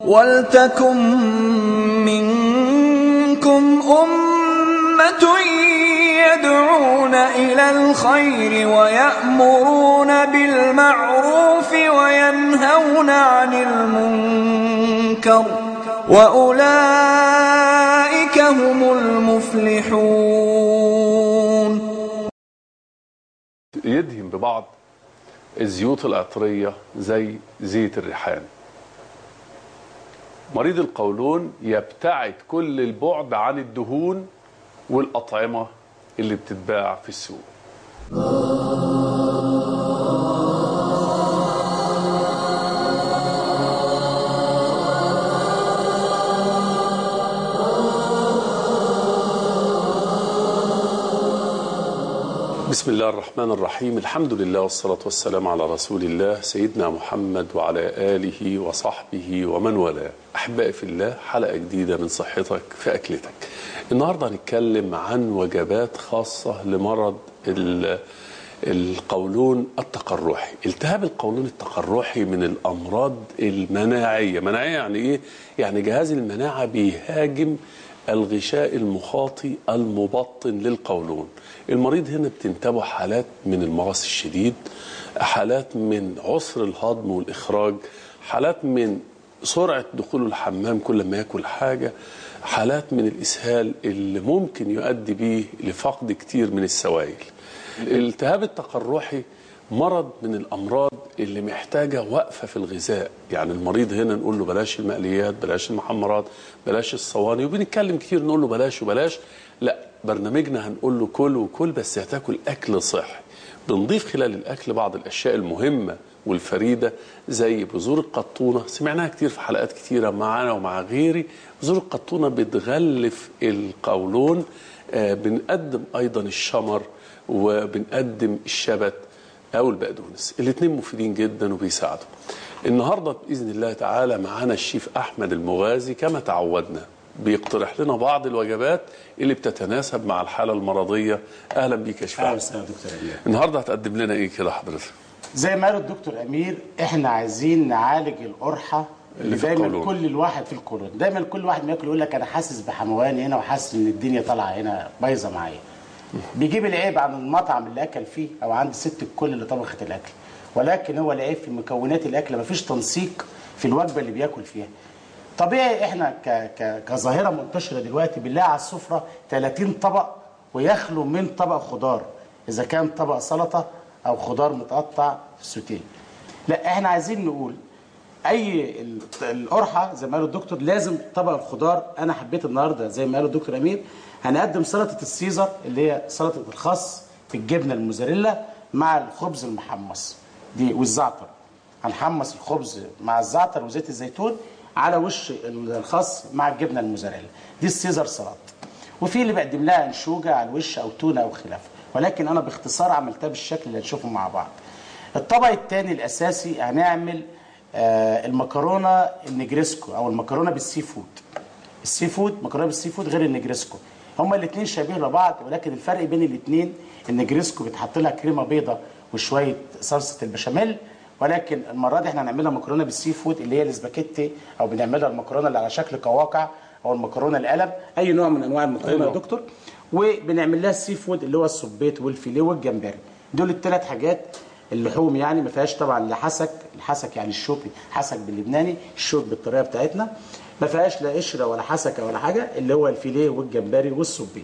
وَلْتَكُن مِّنكُمْ أُمَّةٌ يَدْعُونَ إِلَى الْخَيْرِ وَيَأْمُرُونَ بِالْمَعْرُوفِ وَيَنْهَوْنَ عَنِ الْمُنكَرِ ۚ وَأُولَٰئِكَ هُمُ الْمُفْلِحُونَ يدهن ببعض الزيوت العطرية زي زيت الريحان مريض القولون يبتعد كل البعد عن الدهون والأطعمة اللي بتتباع في السوق بسم الله الرحمن الرحيم الحمد لله والصلاة والسلام على رسول الله سيدنا محمد وعلى آله وصحبه ومن والاه أحبائي في الله حلقة جديدة من صحتك في أكلتك النهاردة هنتكلم عن وجبات خاصة لمرض ال- القولون التقرحي التهاب القولون التقرحي من الأمراض المناعية مناعية يعني إيه؟ يعني جهاز المناعة بيهاجم الغشاء المخاطي المبطن للقولون المريض هنا بتنتابه حالات من المغص الشديد حالات من عسر الهضم والإخراج حالات من سرعة دخوله الحمام كل ما ياكل حاجة حالات من الإسهال اللي ممكن يؤدي بيه لفقد كتير من السوائل الالتهاب التقرحي مرض من الامراض اللي محتاجه وقفه في الغذاء يعني المريض هنا نقول له بلاش المقليات بلاش المحمرات بلاش الصواني وبنتكلم كتير نقول له بلاش وبلاش لا برنامجنا هنقول له كل وكل بس هتاكل اكل صحي بنضيف خلال الاكل بعض الاشياء المهمه والفريده زي بذور القطونه سمعناها كتير في حلقات كتيره معانا ومع غيري بذور القطونه بتغلف القولون آه بنقدم ايضا الشمر وبنقدم الشبت او البقدونس الاثنين مفيدين جدا وبيساعدوا النهارده باذن الله تعالى معانا الشيف احمد المغازي كما تعودنا بيقترح لنا بعض الوجبات اللي بتتناسب مع الحاله المرضيه اهلا بيك يا شيف اهلا أحمد. وسهلا دكتور امير النهارده هتقدم لنا ايه كده حضرتك زي ما قال الدكتور امير احنا عايزين نعالج القرحه اللي اللي في دايما القولون. كل الواحد في القولون دايما كل واحد ما ياكل يقول لك انا حاسس بحموان هنا وحاسس ان الدنيا طالعه هنا بايظه معايا بيجيب العيب عن المطعم اللي اكل فيه او عند ست الكل اللي طبخت الاكل ولكن هو العيب في مكونات الاكل مفيش تنسيق في الوجبه اللي بياكل فيها طبيعي احنا ك... ك... كظاهره منتشره دلوقتي بنلاقي على السفره 30 طبق ويخلو من طبق خضار اذا كان طبق سلطه او خضار متقطع في السوتيه لا احنا عايزين نقول اي ال- القرحه زي ما قال الدكتور لازم طبق الخضار انا حبيت النهارده زي ما قال الدكتور امير هنقدم سلطه السيزر اللي هي سلطه الخس بالجبنه الموزاريلا مع الخبز المحمص دي والزعتر هنحمص الخبز مع الزعتر وزيت الزيتون على وش الخس مع الجبنه الموزاريلا دي السيزر سلطه وفي اللي بقدم لها انشوجه على الوش او تونه او خلافه ولكن انا باختصار عملتها بالشكل اللي هنشوفه مع بعض الطبق الثاني الاساسي هنعمل آه المكرونه النجريسكو او المكرونه بالسي فود السي فود مكرونه بالسي فود غير النجريسكو هما الاثنين شبيه لبعض ولكن الفرق بين الاثنين النجريسكو بيتحط لها كريمه بيضه وشويه صلصه البشاميل ولكن المره دي احنا هنعملها مكرونه بالسي فود اللي هي الاسباجيتي او بنعملها المكرونه اللي على شكل قواقع او المكرونه القلم اي نوع من انواع المكرونه أي يا نوع. دكتور وبنعمل لها السي فود اللي هو السبيط والفيليه والجمبري دول الثلاث حاجات اللحوم يعني ما فيهاش طبعا لا حسك الحسك يعني الشوك حسك باللبناني الشوك بالطريقه بتاعتنا ما فيهاش لا قشره ولا حسكه ولا حاجه اللي هو الفيليه والجمبري والسبيط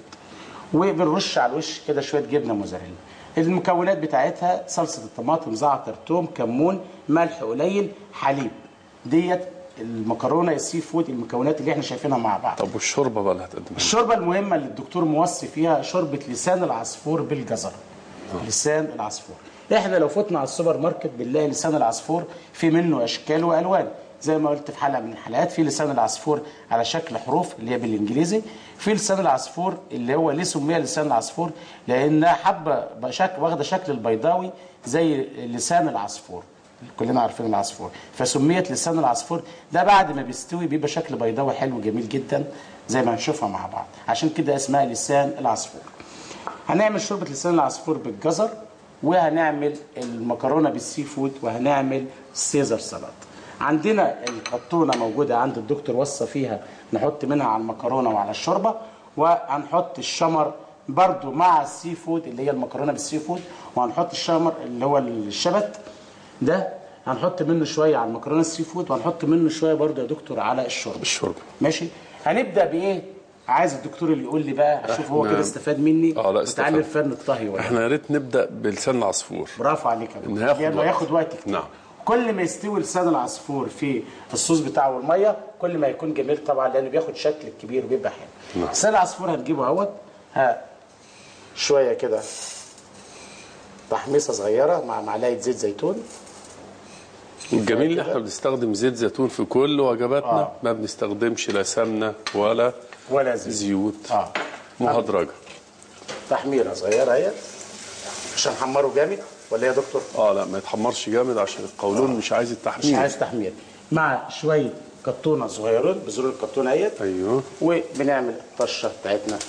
وبنرش على الوش كده شويه جبنه موزاريلا المكونات بتاعتها صلصه الطماطم زعتر توم كمون ملح قليل حليب ديت المكرونه السي فود المكونات اللي احنا شايفينها مع بعض طب والشوربه بقى اللي هتقدمها الشوربه المهمه اللي الدكتور موصي فيها شوربه لسان العصفور بالجزر لسان العصفور احنا لو فتنا على السوبر ماركت بنلاقي لسان العصفور في منه اشكال والوان زي ما قلت في حلقه من الحلقات في لسان العصفور على شكل حروف اللي هي بالانجليزي في لسان العصفور اللي هو ليه سمي لسان العصفور لانها حبه بشكل واخده شكل البيضاوي زي لسان العصفور كلنا عارفين العصفور فسميت لسان العصفور ده بعد ما بيستوي بيبقى شكل بيضاوي حلو جميل جدا زي ما هنشوفها مع بعض عشان كده اسمها لسان العصفور هنعمل شوربه لسان العصفور بالجزر وهنعمل المكرونه بالسي فود وهنعمل سيزر سلطه عندنا القطونه موجوده عند الدكتور وصى فيها نحط منها على المكرونه وعلى الشوربه وهنحط الشمر برضو مع السي فود اللي هي المكرونه بالسي فود وهنحط الشمر اللي هو الشبت ده هنحط منه شويه على المكرونه السي فود وهنحط منه شويه برضو يا دكتور على الشوربه الشرب ماشي هنبدا بايه عايز الدكتور اللي يقول لي بقى اشوف هو إحنا- كده استفاد مني آه، لا، استفاد. وتعلم فن الطهي ولا احنا يا ريت نبدا بلسان العصفور برافو عليك يا إن دكتور هياخد لانه وقت. ياخد وقت كتير نعم. كل ما يستوي لسان العصفور في الصوص بتاعه والميه كل ما يكون جميل طبعا لانه بياخد شكل كبير وبيبقى حلو نعم. لسان العصفور هنجيبه اهوت ها شويه كده تحميصه صغيره مع معلقه زيت زيتون الجميل ان كده. احنا بنستخدم زيت زيتون في كل وجباتنا آه. ما بنستخدمش لا سمنه ولا ولا زيت زيوت اه مهدرجه تحميره صغيره اهيت عشان نحمره جامد ولا إيه يا دكتور اه لا ما يتحمرش جامد عشان القولون مش عايز مش التحمير عايز تحمير مع شويه كتونه صغيرين بذور الكتونه اهيت ايوه وبنعمل الطشه بتاعتنا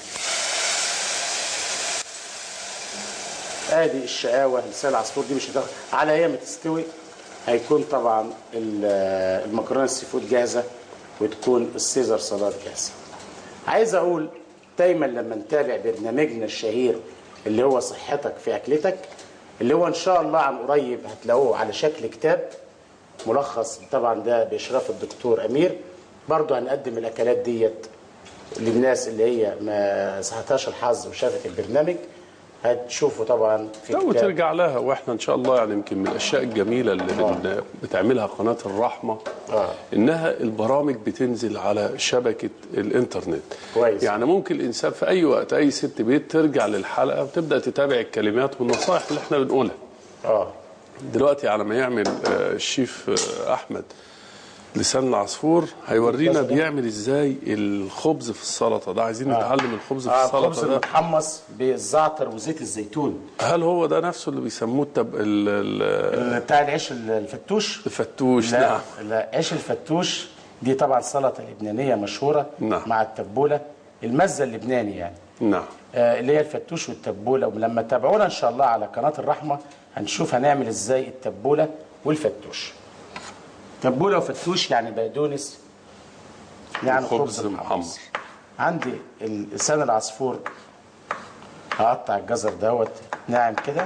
ادي الشقاوه لسان العصفور دي مش هتاخد على ايام ما تستوي هيكون طبعا ال- المكرونه السي فود جاهزه وتكون السيزر سلطات جاهزه عايز اقول دايما لما نتابع برنامجنا الشهير اللي هو صحتك في اكلتك اللي هو ان شاء الله عن قريب هتلاقوه على شكل كتاب ملخص طبعا ده باشراف الدكتور امير برضه هنقدم الاكلات ديت للناس اللي هي ما ساعتهاش الحظ وشافت البرنامج هتشوفوا طبعا في لا كتاب وترجع لها واحنا ان شاء الله يعني يمكن من الاشياء الجميله اللي بن- بتعملها قناه الرحمه آه. انها البرامج بتنزل على شبكه الانترنت كويس. يعني ممكن الانسان في اي وقت اي ست بيت ترجع للحلقه وتبدا تتابع الكلمات والنصائح اللي احنا بنقولها اه دلوقتي على ما يعمل آه، الشيف آه، احمد لسان العصفور هيورينا بيعمل ازاي الخبز في السلطه ده عايزين نتعلم الخبز في اه الخبز السلطه ده المتحمص بالزعتر وزيت الزيتون هل هو ده نفسه اللي بيسموه التب... ال... ال... بتاع العيش الفتوش الفتوش لا نعم لا عيش الفتوش دي طبعا سلطه لبنانيه مشهوره نعم. مع التبوله المزه اللبناني يعني نعم آه، اللي هي الفتوش والتبوله ولما تتابعونا ان شاء الله على قناه الرحمه هنشوف هنعمل ازاي التبوله والفتوش تبوله وفتوش يعني بقدونس يعني وخبز خبز محمر. محمص عندي لسان العصفور هقطع الجزر دوت ناعم كده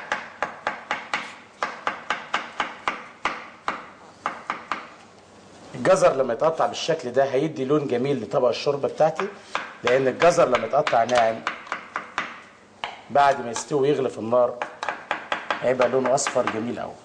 الجزر لما يتقطع بالشكل ده هيدي لون جميل لطبق الشوربه بتاعتي لان الجزر لما يتقطع ناعم بعد ما يستوي ويغلي في النار هيبقى لونه اصفر جميل قوي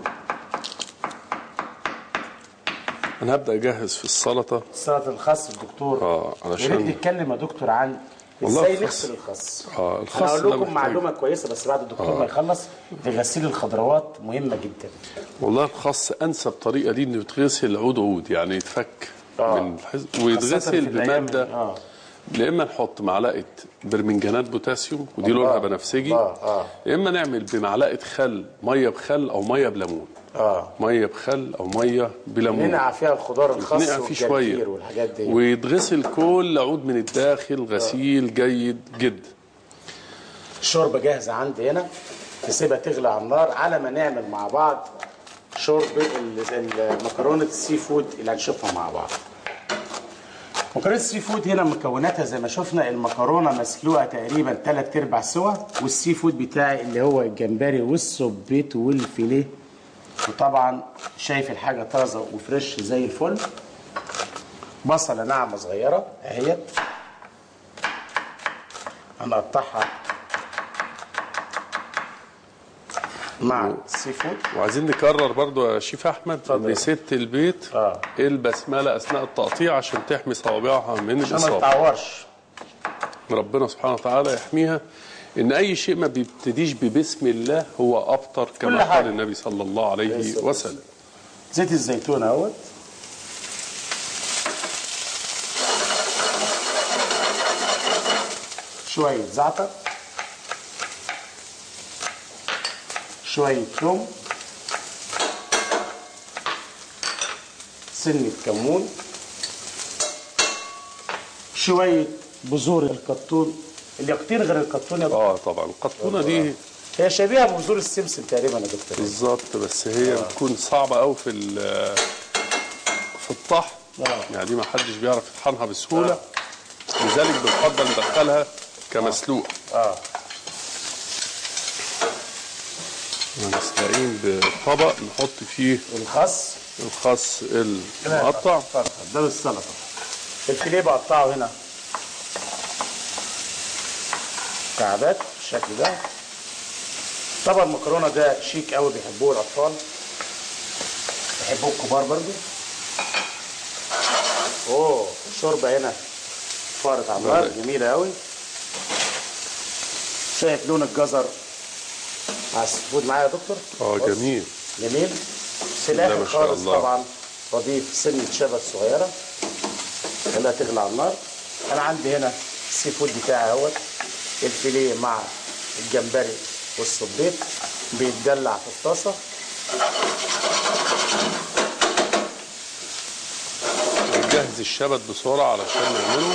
انا هبدا اجهز في السلطه سلطه الخس الدكتور آه، يا علشان- ريت نتكلم يا دكتور عن والله ازاي الخس- نغسل الخس آه، انا الخس اقول ده لكم محتاج- معلومه كويسه بس بعد الدكتور ما يخلص في غسيل الخضروات مهمه جدا والله الخاص انسب طريقه ليه انه يتغسل عود عود يعني يتفك آه. من الحز... خاصة ويتغسل في الأيام بماده ال- اه يا اما نحط معلقه برمنجانات بوتاسيوم ودي الله. لونها بنفسجي آه، آه. يا اما نعمل بمعلقه خل ميه بخل او ميه بليمون اه ميه بخل او ميه بليمون ننقع فيها الخضار الخس نقع فيه شويه والجرجير والحاجات دي ويتغسل كل عود من الداخل غسيل جيد جدا الشوربه جاهزه عندي هنا نسيبها تغلي على النار على ما نعمل مع بعض شوربه ال- ال- مكرونه السي فود اللي هنشوفها مع بعض مكرونه السي فود هنا مكوناتها زي ما شفنا المكرونه مسلوقه تقريبا 3 ارباع سوا والسي فود بتاعي اللي هو الجمبري والسبيط والفيليه وطبعا شايف الحاجه طازه وفريش زي الفل بصله ناعمه صغيره اهيت هنقطعها مع السي فود وعايزين نكرر برضو يا شيف احمد اتفضل. ان ست البيت آه. البسمله اثناء التقطيع عشان تحمي صوابعها من عشان ما الاصابه تتعورش ربنا سبحانه وتعالى يحميها ان اي شيء ما بيبتديش ببسم الله هو ابطر كل كما حاجة. قال النبي صلى الله عليه الصلاة وسلم زيت الزيتون اهوت شوية زعتر شوية ثوم سنة كمون شوية بذور الكتون اليقطين غير الكتون يا دكتور اه طبعا القطونه دي هي شبيهة ببذور السمسم تقريبا يا دكتور بالظبط بس هي بتكون صعبه قوي في ال- الطحن آه. يعني دي ما حدش بيعرف يطحنها بسهوله لذلك بنفضل ندخلها كمسلوق اه هنستعين بطبق نحط فيه الخس الخس المقطع ده السلطه الفيليه بقطعه هنا مكعبات بالشكل ده طبعا المكرونه ده شيك قوي بيحبوه الاطفال بيحبوه الكبار برضو اوه الشوربه هنا فارت على النار بدأت. جميله قوي شايف لون الجزر على السفود معايا يا دكتور اه بص. جميل جميل في لا الاخر ما شاء خالص الله. طبعا بضيف سنه شبت صغيره خليها تغلى على النار انا عندي هنا السي فود بتاعي اهوت الفيليه مع الجمبري والصبيط بيتدلع في الطاسه نجهز الشبت بسرعه علشان نعمله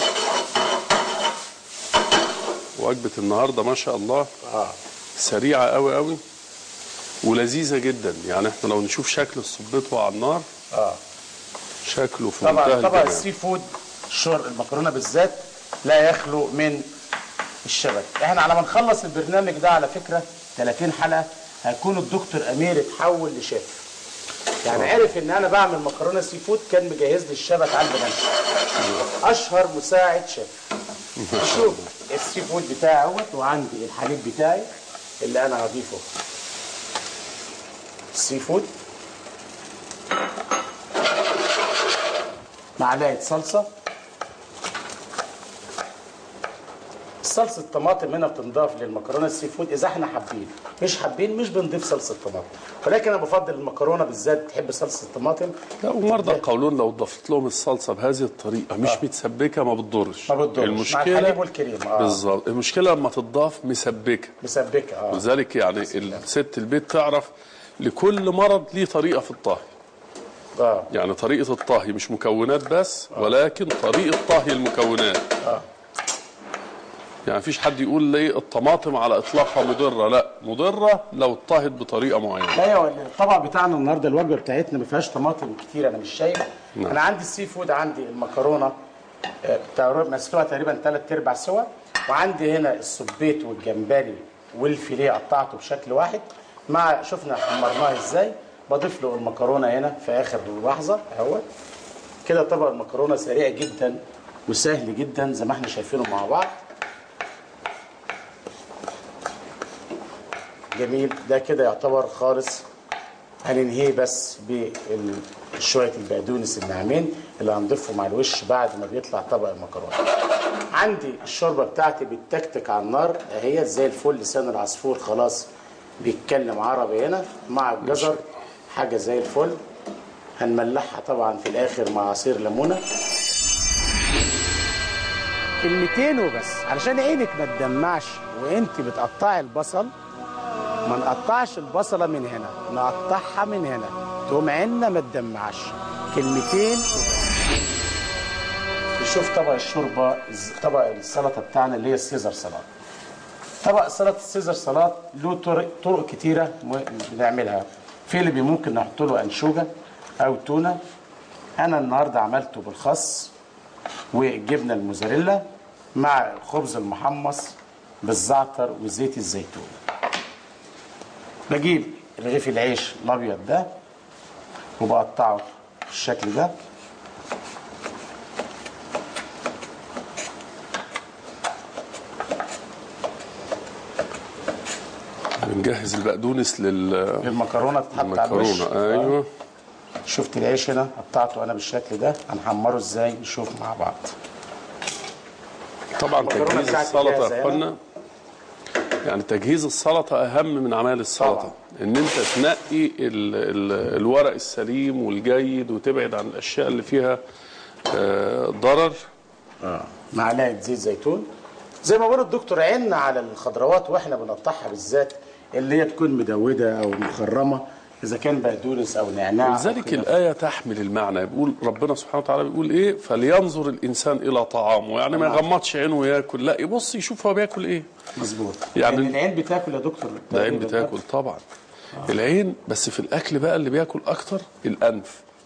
وجبه النهارده ما شاء الله اه سريعه قوي قوي ولذيذه جدا يعني احنا لو نشوف شكل الصبيط وهو على النار اه شكله في منتهى طبعا طبعا الجمال السي فود الشر المكرونه بالذات لا يخلو من الشبت احنا على ما نخلص البرنامج ده على فكره 30 حلقه هيكون الدكتور امير اتحول لشيف يعني عرف ان انا بعمل مكرونه سي فود كان مجهز لي الشبت على البنش اشهر مساعد شيف شوف السي فود بتاعي اهوت وعندي الحليب بتاعي اللي انا هضيفه السي فود معلقه صلصه صلصه طماطم هنا بتنضاف للمكرونه السي فود اذا احنا حابين مش حابين مش بنضيف صلصه طماطم ولكن انا بفضل المكرونه بالذات تحب صلصه الطماطم لا ومرضى القولون لو ضفت لهم الصلصه بهذه الطريقه مش متسبكه ما بتضرش ما بتضرش. مع المشكله الحليب والكريم، آه. بالظبط المشكله لما تضاف مسبكه مسبكه اه لذلك يعني الست البيت تعرف لكل مرض ليه طريقه في الطهي اه يعني طريقه الطهي مش مكونات بس ولكن طريقه طهي المكونات آه. يعني مفيش حد يقول لي الطماطم على اطلاقها مضره لا مضره لو اتطهت بطريقه معينه لا يا ولد الطبق بتاعنا النهارده الوجبه بتاعتنا ما فيهاش طماطم كتير انا مش شايف نعم. انا عندي السي فود عندي المكرونه آه، بتاع- مسلوقه تقريبا ثلاث ارباع سوا وعندي هنا السبيت والجمبري والفيليه قطعته بشكل واحد مع شفنا حمرناه ازاي بضيف له المكرونه هنا في اخر لحظه اهوت كده طبق المكرونه سريع جدا وسهل جدا زي ما احنا شايفينه مع بعض جميل ده كده يعتبر خالص هننهيه بس بشويه البقدونس الناعمين اللي هنضيفهم على الوش بعد ما بيطلع طبق المكرونه. عندي الشوربه بتاعتي بتتكتك على النار اهي زي الفل لسان العصفور خلاص بيتكلم عربي هنا مع الجزر حاجه زي الفل هنملحها طبعا في الاخر مع عصير ليمونه كلمتين وبس علشان عينك ما تدمعش وانت بتقطعي البصل ما نقطعش البصلة من هنا نقطعها من هنا تقوم عيننا ما تدمعش كلمتين نشوف طبق الشوربة الز- طبق السلطة بتاعنا اللي هي السيزر سلطة طبق سلطة السيزر سلطة له طرق, طرق كتيرة م- بنعملها في اللي بي- ممكن نحط له أنشوجة أو تونة أنا النهاردة عملته بالخس والجبنة الموزاريلا مع الخبز المحمص بالزعتر وزيت الزيتون بجيب رغيف العيش الابيض ده وبقطعه بالشكل ده بنجهز البقدونس لل المكرونه تتحط على الوش المكرونه ايوه شفت العيش هنا قطعته انا بالشكل ده هنحمره ازاي نشوف مع بعض طبعا المكرونة تجهيز بتاعتي السلطه جاهزة يا هنا. اخوانا يعني تجهيز السلطه اهم من عمل السلطه طبعا. ان انت تنقي ال ال الورق السليم والجيد وتبعد عن الاشياء اللي فيها آه، ضرر معلقه زيت زيتون زي ما بقول الدكتور عنا على الخضروات واحنا بنقطعها بالذات اللي هي تكون مدوده او مخرمه اذا كان بقدونس او نعناع أو ولذلك كده. الآية تحمل المعنى بيقول ربنا سبحانه وتعالى بيقول إيه فلينظر الإنسان إلى طعامه يعني ما يغمضش عينه وياكل لا يبص يشوف هو بياكل إيه مظبوط يعني- يعني العين بتاكل يا دكتور العين بتاكل طبعا العين بس في الأكل بقى اللي بياكل أكتر الأنف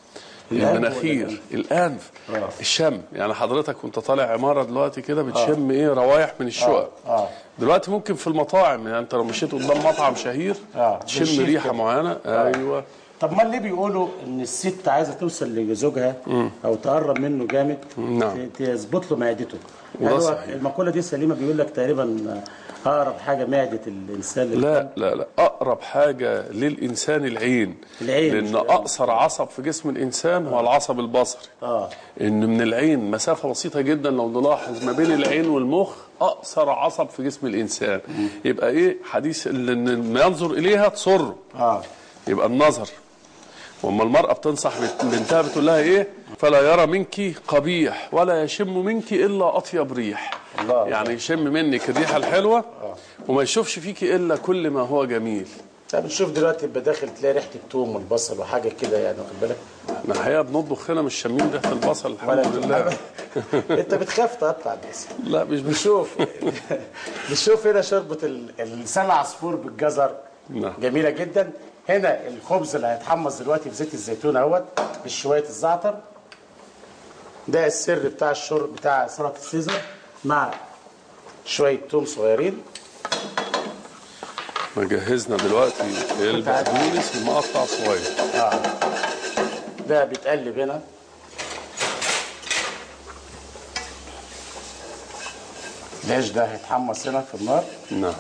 الأنف المناخير ولا الانف آه. الشم يعني حضرتك وانت طالع عماره دلوقتي كده بتشم ايه روايح من الشقق آه. دلوقتي ممكن في المطاعم يعني انت لو مشيت قدام مطعم شهير آه. تشم بتشيل ريحه كده. معينه ايوه طب ما ليه بيقولوا ان الست عايزه توصل لزوجها او تقرب منه جامد نعم. ت- تظبط له معدته وده يعني هو صحيح. المقوله دي سليمه بيقول لك تقريبا اقرب حاجه معده الانسان للقلب. لا لا لا اقرب حاجه للانسان العين العين مش لان القلب. اقصر عصب في جسم الانسان هو العصب البصري اه ان من العين مسافه بسيطه جدا لو نلاحظ ما بين العين والمخ اقصر عصب في جسم الانسان يبقى ايه حديث ان ما ينظر اليها تسره اه يبقى النظر واما المراه بتنصح بنت- بنتها بتقول لها ايه فلا يرى منك قبيح ولا يشم منك الا اطيب ريح الله. يعني يشم منك الريحه الحلوه وما يشوفش فيك الا كل ما هو جميل طب نشوف دلوقتي يبقى داخل تلاقي ريحه الثوم والبصل وحاجه كده يعني واخد بالك احنا الحقيقه بنطبخ هنا مش شامين ريحه البصل ولا الحمد لله انت بتخاف تقطع البصل لا مش بش بنشوف بنشوف هنا شوربه ال- اللسان العصفور بالجزر نعم. جميله جدا هنا الخبز اللي هيتحمص دلوقتي في زيت الزيتون اهوت بشويه الزعتر ده السر بتاع الشرب بتاع سلطه السيزر مع شويه توم صغيرين ما جهزنا دلوقتي البقدونس المقطع صغير ده بيتقلب هنا العيش ده هيتحمص هنا في النار نعم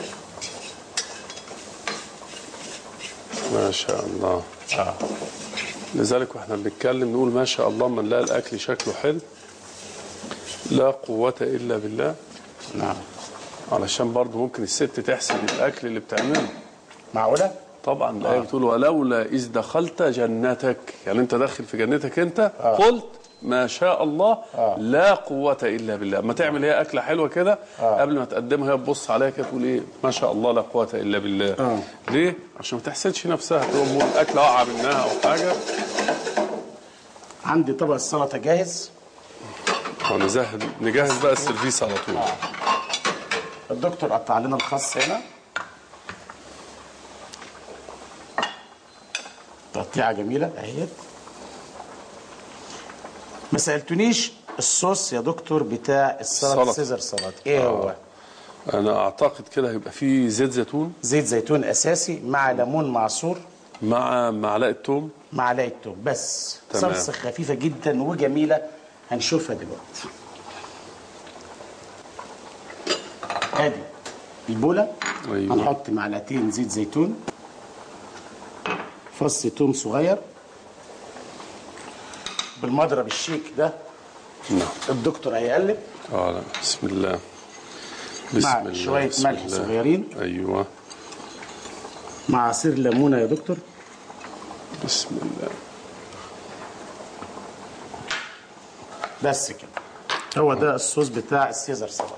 ما شاء الله اه لذلك واحنا بنتكلم نقول ما شاء الله من لقى الاكل شكله حلو لا قوة الا بالله نعم علشان برضه ممكن الست تحسب الاكل اللي بتعمله معقوله طبعا الايه بتقول ولولا اذ دخلت جنتك يعني انت داخل في جنتك انت قلت ما شاء الله لا قوة إلا بالله أما تعمل هي أكلة حلوة كده قبل ما تقدمها هي تبص عليها كده تقول إيه ما شاء الله لا قوة إلا بالله آه. ليه؟ عشان ما تحسدش نفسها تقول أم الأكلة وقع منها أو حاجة عندي طبق السلطه جاهز ونجهز نجهز بقى السيرفيس على طول الدكتور قطع لنا الخس هنا تقطيعه جميله اهيت ما سالتونيش الصوص يا دكتور بتاع السلطه سلطة. سيزر سلطه ايه هو أنا أعتقد كده هيبقى فيه زيت زيتون زيت زيتون اساسي مع ليمون معصور مع معلقة توم معلقه توم بس تمام. صلصه خفيفه جدا وجميله هنشوفها دلوقتي ادي البوله أيوة. هنحط معلقتين زيت زيتون فص توم صغير بالمضرب الشيك ده نعم الدكتور هيقلب آه لا بسم الله بسم مع الله شوية بسم ملح الله. صغيرين. أيوه مع عصير ليمونه يا دكتور بسم الله بس كده هو ده الصوص بتاع السيزر سلطه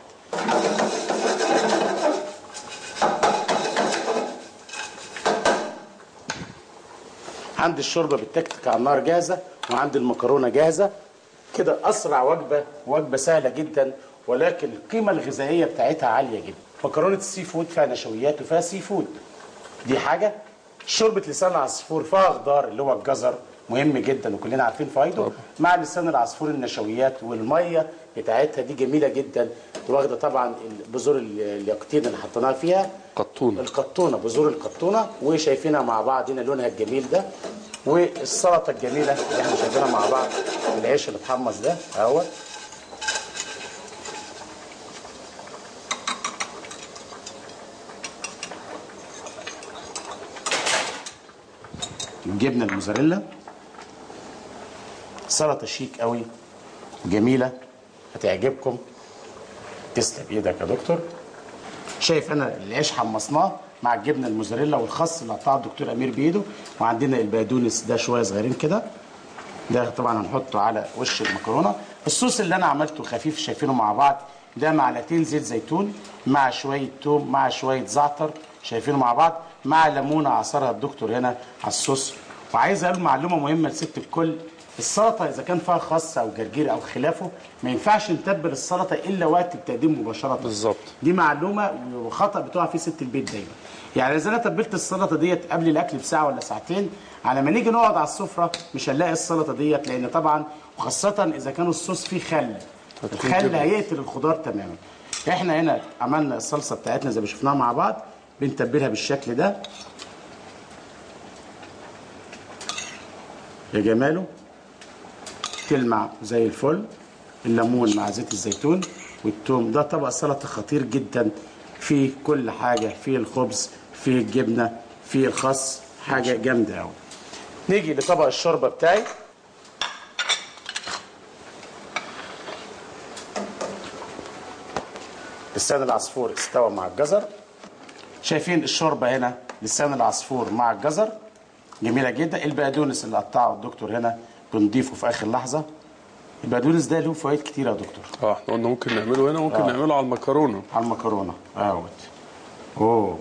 عندي الشوربه بالتكتك على النار جاهزه وعندي المكرونه جاهزه كده اسرع وجبه وجبه سهله جدا ولكن القيمه الغذائيه بتاعتها عاليه جدا مكرونه السي فود فيها نشويات وفيها سي فود دي حاجه شوربه لسان العصفور فيها خضار اللي هو الجزر مهم جدا وكلنا عارفين فايده مع لسان العصفور النشويات والميه بتاعتها دي جميله جدا واخده طبعا بذور اليقطين اللي حطيناها فيها قطون القطونه بذور القطونه وشايفينها مع بعض هنا لونها الجميل ده والسلطه الجميله اللي احنا شايفينها مع بعض العيش اللي اتحمص ده اهوت الجبنه الموزاريلا سلطه شيك قوي جميله هتعجبكم تسلم ايدك يا دكتور شايف انا العيش حمصناه مع الجبنه الموزاريلا والخس اللي قطعه الدكتور امير بايده وعندنا البقدونس ده شويه صغيرين كده ده طبعا هنحطه على وش المكرونه الصوص اللي انا عملته خفيف شايفينه مع بعض ده معلقتين زيت زيتون مع شويه توم مع شويه زعتر شايفينه مع بعض مع ليمونه عصرها الدكتور هنا على الصوص وعايز اقول معلومه مهمه لست الكل السلطه اذا كان فيها خس او جرجير او خلافه ما ينفعش نتبل السلطه الا وقت التقديم مباشره بالظبط دي معلومه وخطا بتقع فيه ست البيت دايما يعني اذا انا تبلت السلطه ديت قبل الاكل بساعه ولا ساعتين على ما نيجي نقعد على السفره مش هنلاقي السلطه ديت لان طبعا وخاصه اذا كان الصوص فيه خل هتكون الخل كده. هيقتل الخضار تماما احنا هنا عملنا الصلصه بتاعتنا زي ما شفناها مع بعض بنتبلها بالشكل ده يا جماله تلمع زي الفل الليمون مع زيت الزيتون والثوم ده طبق سلطه خطير جدا فيه كل حاجه فيه الخبز فيه الجبنه فيه الخس حاجه جامده قوي نيجي لطبق الشوربه بتاعي لسان العصفور استوى مع الجزر شايفين الشوربه هنا لسان العصفور مع الجزر جميله جدا البقدونس اللي قطعه الدكتور هنا بنضيفه في اخر لحظه البقدونس ده له فوائد كتير يا دكتور اه احنا قلنا ممكن نعمله هنا ممكن نعمله على المكرونه على المكرونه اهوت اوه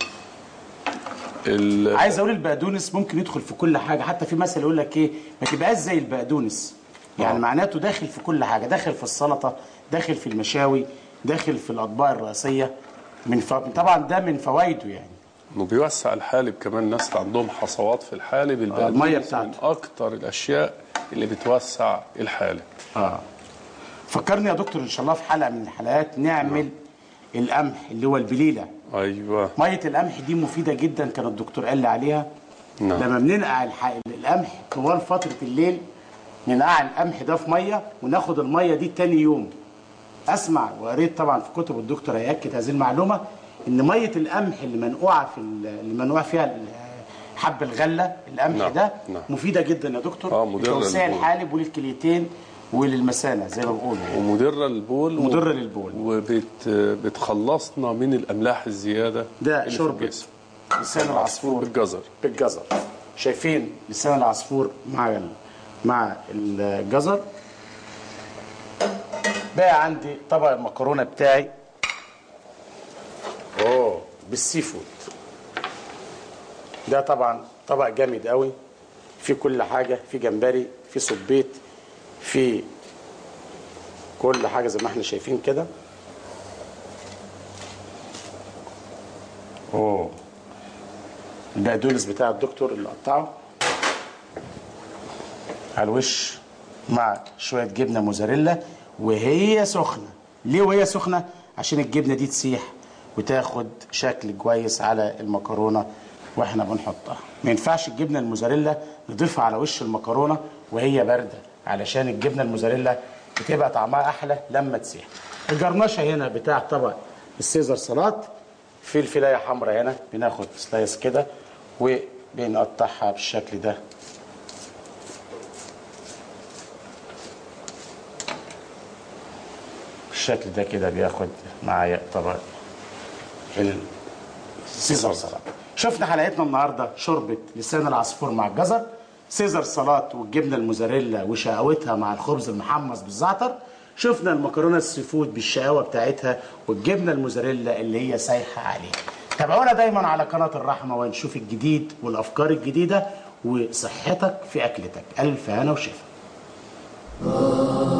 ال- عايز اقول البقدونس ممكن يدخل في كل حاجه حتى في مثل يقول لك ايه ما تبقاش زي البقدونس يعني آه. معناته داخل في كل حاجه داخل في السلطه داخل في المشاوي داخل في الاطباق الرئيسيه من ف... طبعا ده من فوائده يعني انه بيوسع الحالب كمان الناس اللي عندهم حصوات في الحالب المية البقدونس بتاعته. من اكتر الاشياء اللي بتوسع الحالب اه فكرني يا دكتور ان شاء الله في حلقه من الحلقات نعمل القمح اللي هو البليله ايوه ميه القمح دي مفيده جدا كان الدكتور قال لي عليها نعم. لما بننقع الح- القمح طوال فتره الليل ننقع القمح ده في ميه وناخد الميه دي تاني يوم اسمع وقريت طبعا في كتب الدكتور هياكد هذه المعلومه ان ميه القمح اللي منقوعه في ال- اللي منقوع فيها ال- حب الغله القمح نعم، ده نعم. مفيده جدا يا دكتور آه، مضرة لتوسيع للبول. الحالب وللكليتين وللمثانه زي ما بيقولوا يعني. ومدره للبول و- مضرة للبول. وبتخلصنا من الاملاح الزياده ده اللي في شوربه الجسم. لسان العصفور بالجزر بالجزر شايفين لسان العصفور مع ال- مع الجزر بقى عندي طبق المكرونه بتاعي اوه بالسي فود ده طبعا طبق جامد قوي في كل حاجه في جمبري في صبيط في كل حاجه زي ما احنا شايفين كده اوه البقدونس بتاع الدكتور اللي قطعه على الوش مع شويه جبنه موزاريلا وهي سخنه ليه وهي سخنه عشان الجبنه دي تسيح وتاخد شكل كويس على المكرونه واحنا بنحطها ما ينفعش الجبنه الموزاريلا نضيفها على وش المكرونه وهي بارده علشان الجبنه الموزاريلا بتبقى طعمها احلى لما تسيح الجرنشه هنا بتاع طبق السيزر سلطات في الفلايه حمراء هنا بناخد سلايس كده وبنقطعها بالشكل ده بالشكل ده كده بياخد معايا طبق السيزر سلطات شفنا حلقتنا النهارده شوربه لسان العصفور مع الجزر سيزر سلطات والجبنه الموزاريلا وشقاوتها مع الخبز المحمص بالزعتر شفنا المكرونه السي فود بالشقاوه بتاعتها والجبنه الموزاريلا اللي هي سايحه عليها تابعونا دايما على قناه الرحمه ونشوف الجديد والافكار الجديده وصحتك في اكلتك الف هنا وشفا